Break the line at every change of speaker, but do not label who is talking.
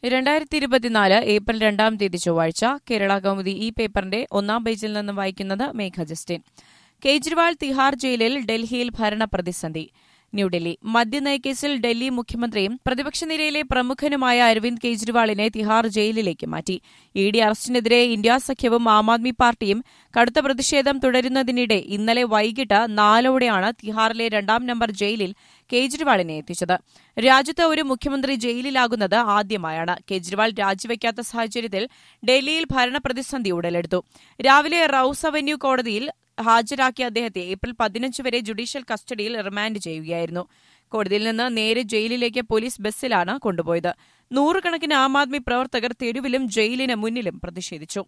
രണ്ടായിരത്തി ഇരുപത്തിനാല് ഏപ്രിൽ രണ്ടാം തീയതി ചൊവ്വാഴ്ച കേരള കൗമുദി ഈ പേപ്പറിന്റെ ഒന്നാം പേജിൽ നിന്നും വായിക്കുന്നത് മേഘ ജസ്റ്റിൻ കേജ്രിവാൾ തിഹാർ ജയിലിൽ ഡൽഹിയിൽ ഭരണ പ്രതിസന്ധി ന്യൂഡൽഹി മദ്യനയക്കേസിൽ ഡൽഹി മുഖ്യമന്ത്രിയും പ്രതിപക്ഷ നിരയിലെ പ്രമുഖനുമായ അരവിന്ദ് കെജ്രിവാളിനെ തിഹാർ ജയിലിലേക്ക് മാറ്റി ഇ ഡി അറസ്റ്റിനെതിരെ ഇന്ത്യാ സഖ്യവും ആം ആദ്മി പാർട്ടിയും കടുത്ത പ്രതിഷേധം തുടരുന്നതിനിടെ ഇന്നലെ വൈകിട്ട് നാലോടെയാണ് തിഹാറിലെ രണ്ടാം നമ്പർ ജയിലിൽ കേജ്രിവാളിനെ എത്തിച്ചത് രാജ്യത്ത് ഒരു മുഖ്യമന്ത്രി ജയിലിലാകുന്നത് ആദ്യമായാണ് കേജ്രിവാൾ രാജിവെക്കാത്ത സാഹചര്യത്തിൽ ഡൽഹിയിൽ ഭരണപ്രതിസന്ധി ഉടലെടുത്തു രാവിലെ റൌസ് അവന്യൂ കോടതിയിൽ ഹാജരാക്കിയ അദ്ദേഹത്തെ ഏപ്രിൽ പതിനഞ്ച് വരെ ജുഡീഷ്യൽ കസ്റ്റഡിയിൽ റിമാൻഡ് ചെയ്യുകയായിരുന്നു കോടതിയിൽ നിന്ന് നേരെ ജയിലിലേക്ക് പോലീസ് ബസ്സിലാണ് കൊണ്ടുപോയത് നൂറുകണക്കിന് ആം ആദ്മി പ്രവർത്തകർ തെരുവിലും ജയിലിന് മുന്നിലും പ്രതിഷേധിച്ചു